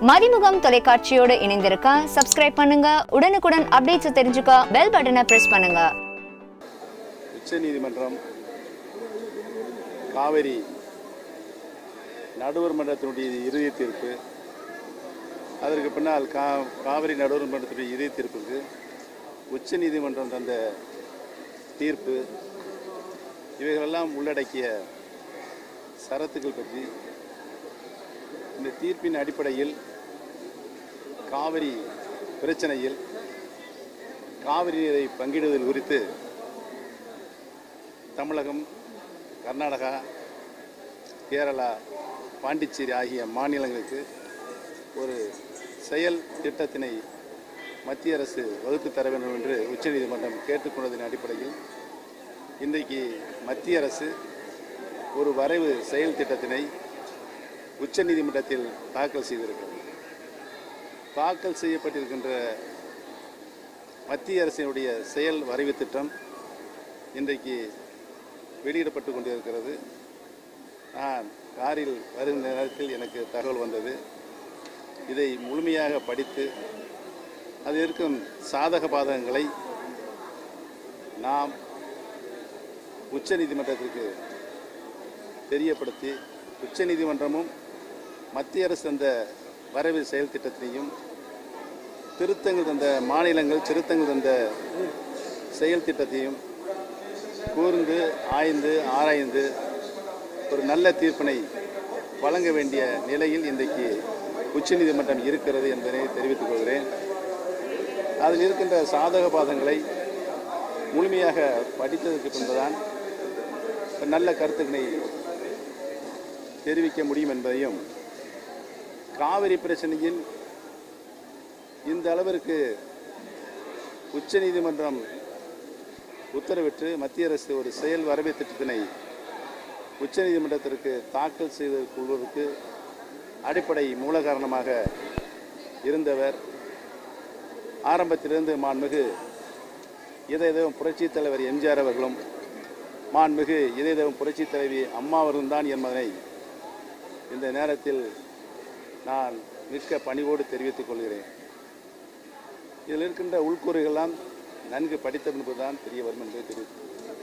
மதிமுகம் தொலைக்காட்சியோடு இணைந்திருக்க சப்ஸ்கிரைப் பண்ணுங்க உடனுக்குடன் அப்டேட்ஸ் தெரிஞ்சுக்க பெல் பட்டனை பிரஸ் பண்ணுங்க உச்சநீதிமன்றம் காவிரி நடுவர் மன்றத்தினுடைய இறுதி தீர்ப்பு அதற்கு பின்னால் கா காவிரி நடுவர் மன்றத்தினுடைய இறுதி தீர்ப்புக்கு உச்சநீதிமன்றம் தந்த தீர்ப்பு இவைகளெல்லாம் உள்ளடக்கிய சரத்துக்கள் பற்றி இந்த தீர்ப்பின் அடிப்படையில் காவிரி பிரச்சனையில் காவிரி நீரை பங்கிடுதல் குறித்து தமிழகம் கர்நாடகா கேரளா பாண்டிச்சேரி ஆகிய மாநிலங்களுக்கு ஒரு செயல் திட்டத்தினை மத்திய அரசு வகுத்து தர வேண்டும் என்று உச்சநீதிமன்றம் கேட்டுக்கொண்டதன் அடிப்படையில் இன்றைக்கு மத்திய அரசு ஒரு வரைவு செயல் திட்டத்தினை உச்சநீதிமன்றத்தில் தாக்கல் செய்திருக்கிறது தாக்கல் செய்யப்பட்டிருக்கின்ற மத்திய அரசினுடைய செயல் வரைவு திட்டம் இன்றைக்கு வெளியிடப்பட்டு கொண்டிருக்கிறது நான் காரில் வருகின்ற நேரத்தில் எனக்கு தகவல் வந்தது இதை முழுமையாக படித்து அதில் இருக்கும் சாதக பாதகங்களை நாம் உச்சநீதிமன்றத்திற்கு தெரியப்படுத்தி உச்சநீதிமன்றமும் மத்திய அரசு தந்த வரைவு செயல் திட்டத்தினையும் திருத்தங்கள் தந்த மாநிலங்கள் திருத்தங்கள் தந்த செயல் திட்டத்தையும் கூர்ந்து ஆய்ந்து ஆராய்ந்து ஒரு நல்ல தீர்ப்பினை வழங்க வேண்டிய நிலையில் இன்றைக்கு உச்சநீதிமன்றம் இருக்கிறது என்பதை தெரிவித்துக் கொள்கிறேன் அதில் இருக்கின்ற சாதக பாதங்களை முழுமையாக படித்ததற்கு பின்புதான் ஒரு நல்ல கருத்துக்களை தெரிவிக்க முடியும் என்பதையும் காவிரி பிரச்சனையில் இந்த அளவிற்கு உச்சநீதிமன்றம் உத்தரவிட்டு மத்திய அரசு ஒரு செயல் வரவு திட்டத்தினை உச்சநீதிமன்றத்திற்கு தாக்கல் செய்து கொள்வதற்கு அடிப்படை மூல காரணமாக இருந்தவர் ஆரம்பத்திலிருந்து மாண்புமிகு இதயதேவம் புரட்சித் தலைவர் எம்ஜிஆர் அவர்களும் மாண்புமிகு இதயதேவம் புரட்சித் தலைவி அம்மா அவர்களும் தான் என்பதனை இந்த நேரத்தில் நான் மிக்க பணிவோடு தெரிவித்துக் கொள்கிறேன் இதில் இருக்கின்ற உள்கூறுகள்லாம் நன்கு படித்த பின்புதான் தெரிய வரும் என்பதை தெரிவித்து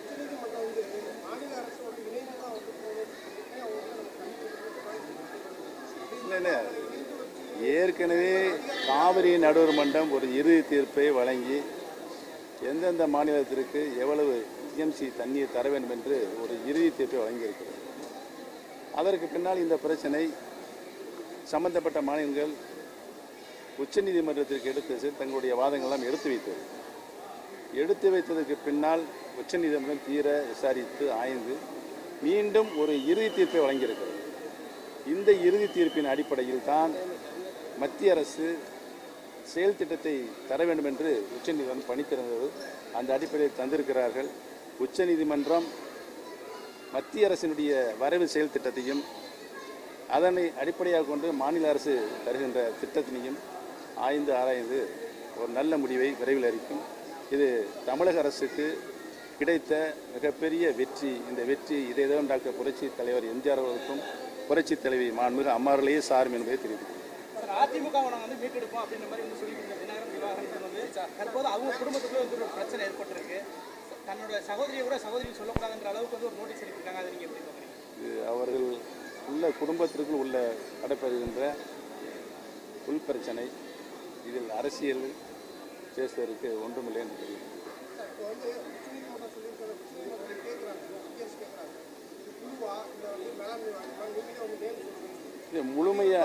இல்லை, இல்லை. ஏற்கனவே காவிரி நடுவர் மன்றம் ஒரு இறுதி தீர்ப்பை வழங்கி எந்தெந்த மாநிலத்திற்கு எவ்வளவு டிஎம்சி தண்ணீர் தர வேண்டும் என்று ஒரு இறுதி தீர்ப்பை வழங்கியிருக்கிறது அதற்கு பின்னால் இந்த பிரச்சனை சம்பந்தப்பட்ட மாநிலங்கள் உச்சநீதிமன்றத்திற்கு எடுத்து சென்று தங்களுடைய வாதங்களெல்லாம் எடுத்து வைத்தது எடுத்து வைத்ததற்கு பின்னால் உச்சநீதிமன்றம் தீர விசாரித்து ஆய்ந்து மீண்டும் ஒரு இறுதி தீர்ப்பை வழங்கியிருக்கிறது இந்த இறுதி தீர்ப்பின் அடிப்படையில் தான் மத்திய அரசு செயல் திட்டத்தை தர வேண்டும் என்று உச்சநீதிமன்றம் பணித்திருந்தது அந்த அடிப்படையில் தந்திருக்கிறார்கள் உச்சநீதிமன்றம் மத்திய அரசினுடைய வரைவு செயல் திட்டத்தையும் அதனை அடிப்படையாக கொண்டு மாநில அரசு தருகின்ற திட்டத்தினையும் ஆய்ந்து ஆராய்ந்து ஒரு நல்ல முடிவை விரைவில் அறிவிக்கும் இது தமிழக அரசுக்கு கிடைத்த மிகப்பெரிய வெற்றி இந்த வெற்றி இதேதான் டாக்டர் புரட்சி தலைவர் எம்ஜிஆர் அவர்களுக்கும் புரட்சி தலைவி மாண்புமிகு அம்மார்களையே சாரும் என்பதை தெரிவித்துள்ளேன் சார் அதிமுகவை நாங்கள் வந்து மீட்டெடுப்போம் அப்படின்ற மாதிரி வந்து சொல்லிட்டு இருந்த தினகரன் விவகாரத்தில் வந்து தற்போது அவங்க குடும்பத்துக்குள்ளே வந்து ஒரு பிரச்சனை ஏற்பட்டிருக்கு தன்னோட சகோதரியை கூட சகோதரி சொல்லக்கூடாதுன்ற அளவுக்கு வந்து ஒரு நோட்டீஸ் அனுப்பியிருக்காங்க அதை நீங்கள் எப்படி பார்க்குறீங்க இது அவர்கள் உள்ள குடும்பத்திற்குள் உள்ள நடைபெறுகின்ற உள் பிரச்சனை இதில் அரசியல் பேசுவதற்கு ஒன்றுமில்லை என்று தெரியும் இது முழுமையாக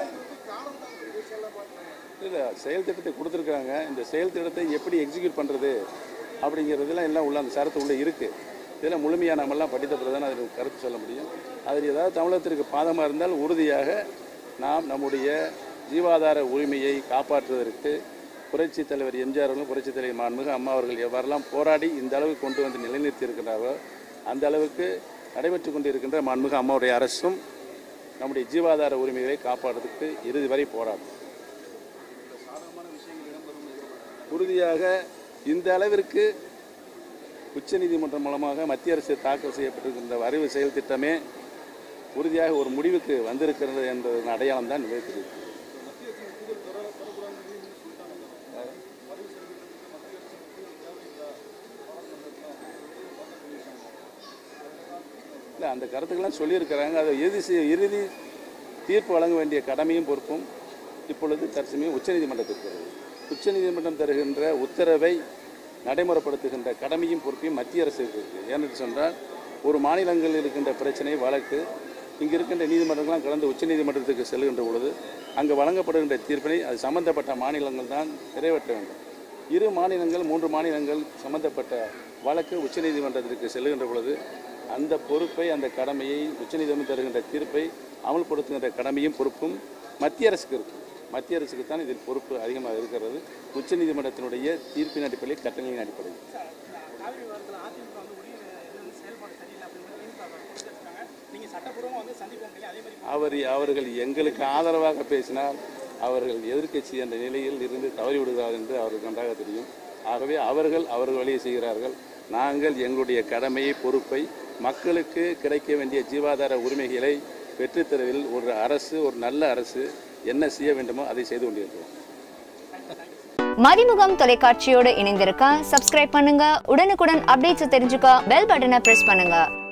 இல்லை செயல் திட்டத்தை கொடுத்துருக்காங்க இந்த செயல் திட்டத்தை எப்படி எக்ஸிக்யூட் பண்ணுறது அப்படிங்கிறதுலாம் எல்லாம் உள்ள அந்த சரத்து உள்ளே இருக்குது இதெல்லாம் முழுமையாக நம்மெல்லாம் படித்த பிறகு தான் அதில் கருத்து சொல்ல முடியும் அதில் ஏதாவது தமிழகத்திற்கு பாதமாக இருந்தால் உறுதியாக நாம் நம்முடைய ஜீவாதார உரிமையை காப்பாற்றுவதற்கு புரட்சி தலைவர் எம்ஜிஆர் அவர்களும் புரட்சி தலைவர் மாண்புமிகு அம்மா அவர்கள் எவ்வாறெல்லாம் போராடி இந்த அளவுக்கு கொண்டு வந்து நிலைநிறுத்தி இருக்கிறாரோ அந்த அளவுக்கு நடைபெற்று கொண்டிருக்கின்ற மாண்புமிகு அம்மாவுடைய அரசும் நம்முடைய ஜீவாதார உரிமைகளை காப்பாற்றுவதற்கு இறுதி வரை போராடும் உறுதியாக இந்த அளவிற்கு உச்சநீதிமன்றம் மூலமாக மத்திய அரசு தாக்கல் செய்யப்பட்டிருக்கின்ற வரைவு செயல் திட்டமே உறுதியாக ஒரு முடிவுக்கு வந்திருக்கிறது என்பதன் அடையாளம் தான் நிலைத்திருக்கு இல்லை அந்த கருத்துக்கள்லாம் சொல்லியிருக்கிறாங்க அதை இறுதி செய்- இறுதி தீர்ப்பு வழங்க வேண்டிய கடமையும் பொறுப்பும் இப்பொழுது தற்சமயம் உச்சநீதிமன்றத்திற்கு வருது உச்சநீதிமன்றம் தருகின்ற உத்தரவை நடைமுறைப்படுத்துகின்ற கடமையும் பொறுப்பையும் மத்திய அரசு இருக்குது ஏனென்று சொன்னால் ஒரு மாநிலங்களில் இருக்கின்ற பிரச்சனை வழக்கு இங்கே இருக்கின்ற நீதிமன்றங்கள்லாம் கடந்து உச்சநீதிமன்றத்துக்கு செல்கின்ற பொழுது அங்கே வழங்கப்படுகின்ற தீர்ப்பினை அது சம்பந்தப்பட்ட மாநிலங்கள் தான் நிறைவேற்ற வேண்டும் இரு மாநிலங்கள் மூன்று மாநிலங்கள் சம்பந்தப்பட்ட வழக்கு உச்சநீதிமன்றத்திற்கு செல்லுகின்ற பொழுது அந்த பொறுப்பை அந்த கடமையை உச்சநீதிமன்றம் தருகின்ற தீர்ப்பை அமல்படுத்துகின்ற கடமையும் பொறுப்பும் மத்திய அரசுக்கு இருக்கும் மத்திய அரசுக்கு தான் இதில் பொறுப்பு அதிகமாக இருக்கிறது உச்சநீதிமன்றத்தினுடைய தீர்ப்பின் அடிப்படையில் கட்டளையின் அடிப்படையில் காவிரி விவகாரத்தில் அதிமுக வந்து உரிய இது வந்து செயல்பாடு சரியில்லை அப்படின்னு திமுக கொடுத்துருக்காங்க நீங்கள் சட்டப்பூர்வமாக வந்து சந்திப்போம் இல்லையா அதே மாதிரி அவர் அவர்கள் எங்களுக்கு ஆதரவாக பேசினால் அவர்கள் எதிர்க்கட்சி என்ற நிலையில் இருந்து தவறி விடுகிறார்கள் என்று அவருக்கு நன்றாக தெரியும் ஆகவே அவர்கள் அவர்கள் வழியை செய்கிறார்கள் நாங்கள் எங்களுடைய கடமையை பொறுப்பை மக்களுக்கு கிடைக்க வேண்டிய ஜீவாதார உரிமைகளை பெற்றுத்தருவதில் ஒரு அரசு ஒரு நல்ல அரசு என்ன செய்ய வேண்டுமோ அதை செய்து கொண்டிருக்கிறோம் மதிமுகம் தொலைக்காட்சியோடு இணைந்திருக்க சப்ஸ்கிரைப் பண்ணுங்க உடனுக்குடன் அப்டேட்ஸ் தெரிஞ்சுக்க பெல் பட்டனை பிரஸ் பண்ணுங்க